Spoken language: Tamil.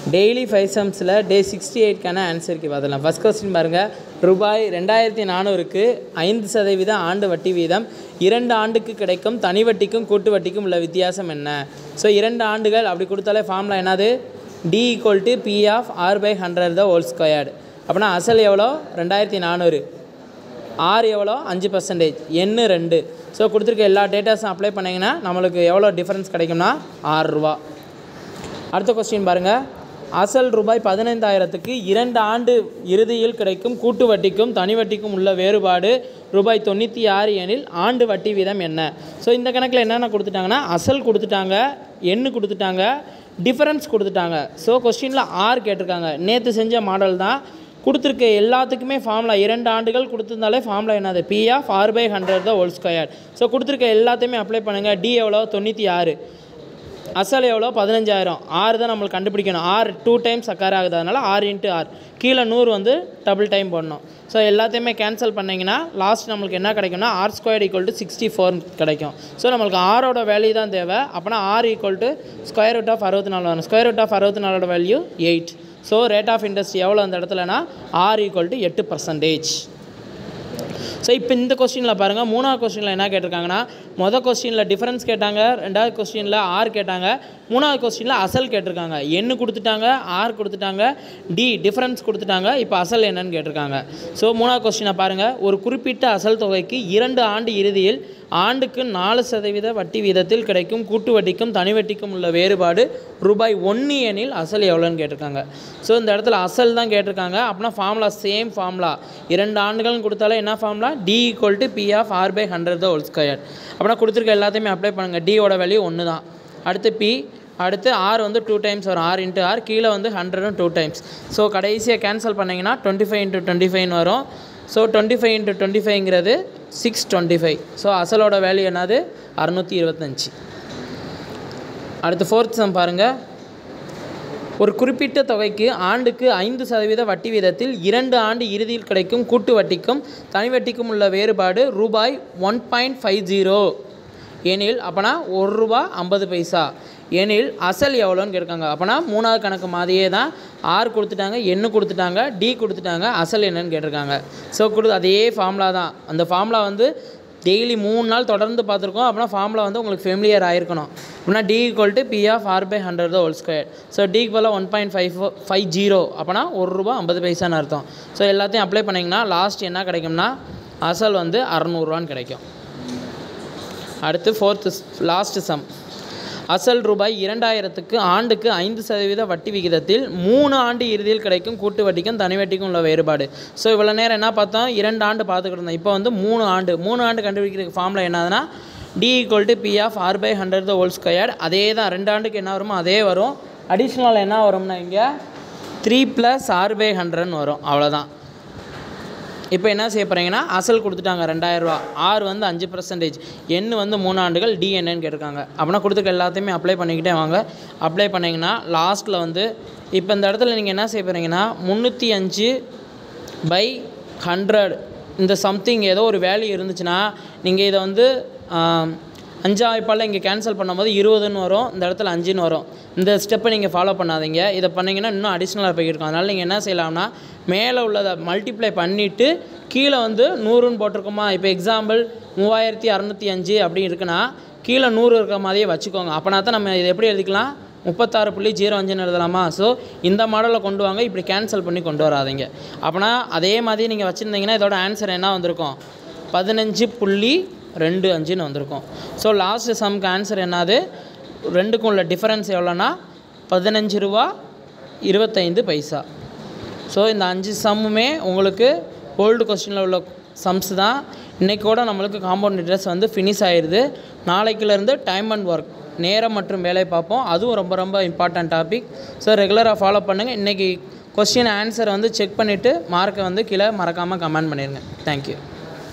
டெய்லி ஃபைவ் சம்ஸில் டே சிக்ஸ்டி எயிட்கான ஆன்சருக்கு பார்த்துலாம் ஃபஸ்ட் கொஸ்டின் பாருங்கள் ரூபாய் ரெண்டாயிரத்தி நானூறுக்கு ஐந்து சதவீத ஆண்டு வட்டி வீதம் இரண்டு ஆண்டுக்கு கிடைக்கும் தனி வட்டிக்கும் கூட்டு வட்டிக்கும் உள்ள வித்தியாசம் என்ன ஸோ இரண்டு ஆண்டுகள் அப்படி கொடுத்தாலே ஃபார்முலா என்னது T equal to P of R by hundred the whole squared அப்படின்னா அசல் எவ்வளோ ரெண்டாயிரத்தி நானூறு ஆர் எவ்வளோ அஞ்சு பர்சன்டேஜ் எண்ணு ரெண்டு ஸோ கொடுத்துருக்க எல்லா டேட்டாஸும் அப்ளை பண்ணிங்கன்னா நம்மளுக்கு எவ்வளோ டிஃப்ரென்ஸ் கிடைக்கும்னா ஆறு ரூபா அடுத்த கொஸ்டின் பாருங்கள் அசல் ரூபாய் பதினைந்தாயிரத்துக்கு இரண்டு ஆண்டு இறுதியில் கிடைக்கும் கூட்டு வட்டிக்கும் தனி வட்டிக்கும் உள்ள வேறுபாடு ரூபாய் தொண்ணூற்றி ஆறு எனில் ஆண்டு வட்டி வீதம் என்ன ஸோ இந்த கணக்கில் என்னென்ன கொடுத்துட்டாங்கன்னா அசல் கொடுத்துட்டாங்க எண்ணு கொடுத்துட்டாங்க டிஃபரன்ஸ் கொடுத்துட்டாங்க ஸோ கொஸ்டினில் ஆர் கேட்டிருக்காங்க நேற்று செஞ்ச மாடல் தான் கொடுத்துருக்க எல்லாத்துக்குமே ஃபார்முலா இரண்டு ஆண்டுகள் கொடுத்துருந்தாலே ஃபார்முலா என்னது P of R by hundred தான் ஹோல் ஸ்கொயர் ஸோ கொடுத்துருக்க எல்லாத்தையுமே அப்ளை பண்ணுங்கள் டி எவ்வளோ தொண்ணூற்றி ஆறு அசல் எவ்வளோ பதினஞ்சாயிரம் ஆறு தான் நம்மளுக்கு கண்டுபிடிக்கணும் ஆறு டூ டைம்ஸ் அக்கார் ஆகுது அதனால் ஆறு இன்ட்டு ஆறு கீழே நூறு வந்து டபுள் டைம் போடணும் ஸோ எல்லாத்தையுமே கேன்சல் பண்ணிங்கன்னா லாஸ்ட் நம்மளுக்கு என்ன கிடைக்கும்னா R square equal to sixty four கிடைக்கும் ஸோ நம்மளுக்கு ஆரோட வேல்யூ தான் தேவை அப்போனா R equal to square root of அறுபத்தி நாலு வரும் ஸ்கொயர் ரூட் ஆஃப் அறுபத்தி நாலோட value eight so rate of interest எவ்வளோ அந்த இடத்துலனா ஆர் ஈக்குவல் டு எட்டு பர்சன்டேஜ் ஸோ இப்போ இந்த கொஸ்டினில் பாருங்கள் மூணாவது கொஸ்டினில் என்ன கேட்டிருக்காங்கன்னா மொதல் கொஸ்டினில் டிஃபரன்ஸ் கேட்டாங்க ரெண்டாவது கொஸ்டினில் ஆர் கேட்டாங்க மூணாவது கொஸ்டினில் அசல் கேட்டிருக்காங்க எண்ணு கொடுத்துட்டாங்க ஆர் கொடுத்துட்டாங்க டி டிஃபரன்ஸ் கொடுத்துட்டாங்க இப்போ அசல் என்னன்னு கேட்டிருக்காங்க ஸோ மூணாவது கொஸ்டினை பாருங்கள் ஒரு குறிப்பிட்ட அசல் தொகைக்கு இரண்டு ஆண்டு இறுதியில் ஆண்டுக்கு நாலு சதவீத வட்டி வீதத்தில் கிடைக்கும் கூட்டு வட்டிக்கும் தனி வட்டிக்கும் உள்ள வேறுபாடு ரூபாய் ஒன்று எனில் அசல் எவ்வளோன்னு கேட்டிருக்காங்க ஸோ இந்த இடத்துல அசல் தான் கேட்டிருக்காங்க அப்படின்னா ஃபார்முலா சேம் ஃபார்முலா இரண்டு ஆண்டுகள்னு கொடுத்தாலே என்ன formula T equal to P of R by hundred the whole square அப்படின்னா கொடுத்துருக்க எல்லாத்தையுமே அப்ளை பண்ணுங்கள் டியோட வேல்யூ ஒன்று தான் அடுத்து பி அடுத்து ஆர் வந்து டூ டைம்ஸ் வரும் ஆர் இன்ட்டு ஆர் கீழே வந்து ஹண்ட்ரடும் டூ டைம்ஸ் ஸோ கடைசியாக கேன்சல் பண்ணிங்கன்னா டுவெண்ட்டி ஃபைவ் இன்ட்டு டுவெண்ட்டி ஃபைவ்னு வரும் so twenty five into twenty ஃபைவ்ங்கிறது சிக்ஸ் டுவெண்ட்டி ஃபைவ் ஸோ அசலோட வேல்யூ என்னது அறுநூற்றி இருபத்தஞ்சி அடுத்து ஃபோர்த் சம் பாருங்கள் ஒரு குறிப்பிட்ட தொகைக்கு ஆண்டுக்கு ஐந்து சதவீத வட்டி வீதத்தில் இரண்டு ஆண்டு இறுதியில் கிடைக்கும் கூட்டு வட்டிக்கும் தனி வட்டிக்கும் உள்ள வேறுபாடு ரூபாய் ஒன் பாயிண்ட் ஃபைவ் ஜீரோ எனில் அப்போனா ஒரு ரூபா ஐம்பது பைசா எனில் அசல் எவ்வளோன்னு கேட்காங்க அப்போனா மூணாவது கணக்கு மாதிரியே தான் ஆர் கொடுத்துட்டாங்க எண்ணு கொடுத்துட்டாங்க டி கொடுத்துட்டாங்க அசல் என்னன்னு கேட்டிருக்காங்க ஸோ கொடு அதே ஃபார்முலா தான் அந்த ஃபார்முலா வந்து டெய்லி மூணு நாள் தொடர்ந்து பார்த்துருக்கோம் அப்படின்னா ஃபார்முலா வந்து உங்களுக்கு ஃபெமிலியர் ஆயிருக்கணும் அப்படின்னா T equal to P of R by hundred whole square so டிக்கு போல் one point five five zero அப்போனா ஒரு ரூபா ஐம்பது பைசான்னு அர்த்தம் ஸோ எல்லாத்தையும் அப்ளை பண்ணிங்கன்னா லாஸ்ட் என்ன கிடைக்கும்னா அசல் வந்து அறநூறுவான்னு கிடைக்கும் அடுத்து ஃபோர்த்து லாஸ்ட் சம் அசல் ரூபாய் இரண்டாயிரத்துக்கு ஆண்டுக்கு ஐந்து சதவீத வட்டி விகிதத்தில் மூணு ஆண்டு இறுதியில் கிடைக்கும் கூட்டு வட்டிக்கும் தனி வட்டிக்கும் உள்ள வேறுபாடு ஸோ இவ்வளோ நேரம் என்ன பார்த்தோம் இரண்டு ஆண்டு பார்த்துக்கிட்டு இருந்தோம் இப்போ வந்து மூணு ஆண்டு மூணு ஆண்டு கண்டுபிடிக்கிறதுக்கு ஃபார்மில் என்னதுன்னா T equal to P of R by hundred the whole square அதே தான் ரெண்டு ஆண்டுக்கு என்ன வருமோ அதே வரும் அடிஷ்னல் என்ன வரும்னா இங்கே த்ரீ ப்ளஸ் ஆர் பை ஹண்ட்ரட்னு வரும் அவ்வளோதான் இப்போ என்ன செய்ய போகிறீங்கன்னா அசல் கொடுத்துட்டாங்க ரெண்டாயிரரூவா ஆர் வந்து அஞ்சு பர்சன்டேஜ் எண் வந்து மூணு ஆண்டுகள் டி என்னன்னு கேட்டிருக்காங்க அப்படின்னா கொடுத்துருக்க எல்லாத்தையுமே அப்ளை பண்ணிக்கிட்டே வாங்க அப்ளை பண்ணிங்கன்னா லாஸ்ட்டில் வந்து இப்போ இந்த இடத்துல நீங்கள் என்ன செய்ய போகிறீங்கன்னா முந்நூற்றி அஞ்சு பை ஹண்ட்ரட் இந்த சம்திங் ஏதோ ஒரு வேல்யூ இருந்துச்சுன்னா நீங்கள் இதை வந்து அஞ்சா வாய்ப்பால் இங்கே கேன்சல் பண்ணும்போது இருபதுன்னு வரும் இந்த இடத்துல அஞ்சுன்னு வரும் இந்த ஸ்டெப்பை நீங்கள் ஃபாலோ பண்ணாதீங்க இதை பண்ணிங்கன்னா இன்னும் அடிஷ்னலாக போயிருக்கும் அதனால் நீங்கள் என்ன செய்யலாம்னா மேலே உள்ளதை மல்டிப்ளை பண்ணிவிட்டு கீழே வந்து நூறுன்னு போட்டிருக்கோமா இப்போ எக்ஸாம்பிள் மூவாயிரத்தி அறநூற்றி அஞ்சு அப்படி இருக்குன்னா கீழே நூறு இருக்கிற மாதிரியே வச்சுக்கோங்க அப்போனா தான் நம்ம இதை எப்படி எழுதிக்கலாம் முப்பத்தாறு புள்ளி ஜீரோ அஞ்சுன்னு எழுதலாமா ஸோ இந்த மாடலை கொண்டு வாங்க இப்படி கேன்சல் பண்ணி கொண்டு வராதீங்க அப்போனா அதே மாதிரி நீங்கள் வச்சுருந்தீங்கன்னா இதோட ஆன்சர் என்ன வந்திருக்கும் பதினஞ்சு புள்ளி ரெண்டு அஞ்சுன்னு வந்திருக்கும் ஸோ லாஸ்ட் சம்க்கு ஆன்சர் என்னது ரெண்டுக்கும் உள்ள டிஃப்ரென்ஸ் எவ்வளோனா பதினஞ்சு ரூபா இருபத்தைந்து பைசா ஸோ இந்த அஞ்சு சம்முமே உங்களுக்கு ஓல்டு கொஸ்டினில் உள்ள சம்ஸ் தான் இன்றைக்கோட நம்மளுக்கு காம்பவுண்ட் இன்ட்ரெஸ்ட் வந்து ஃபினிஷ் ஆயிடுது நாளைக்குலேருந்து டைம் அண்ட் ஒர்க் நேரம் மற்றும் வேலை பார்ப்போம் அதுவும் ரொம்ப ரொம்ப இம்பார்ட்டன்ட் டாபிக் ஸோ ரெகுலராக ஃபாலோ பண்ணுங்கள் இன்றைக்கி கொஸ்டின் ஆன்சரை வந்து செக் பண்ணிவிட்டு மார்க்கை வந்து கீழே மறக்காமல் கமெண்ட் பண்ணிடுங்க தேங்க்யூ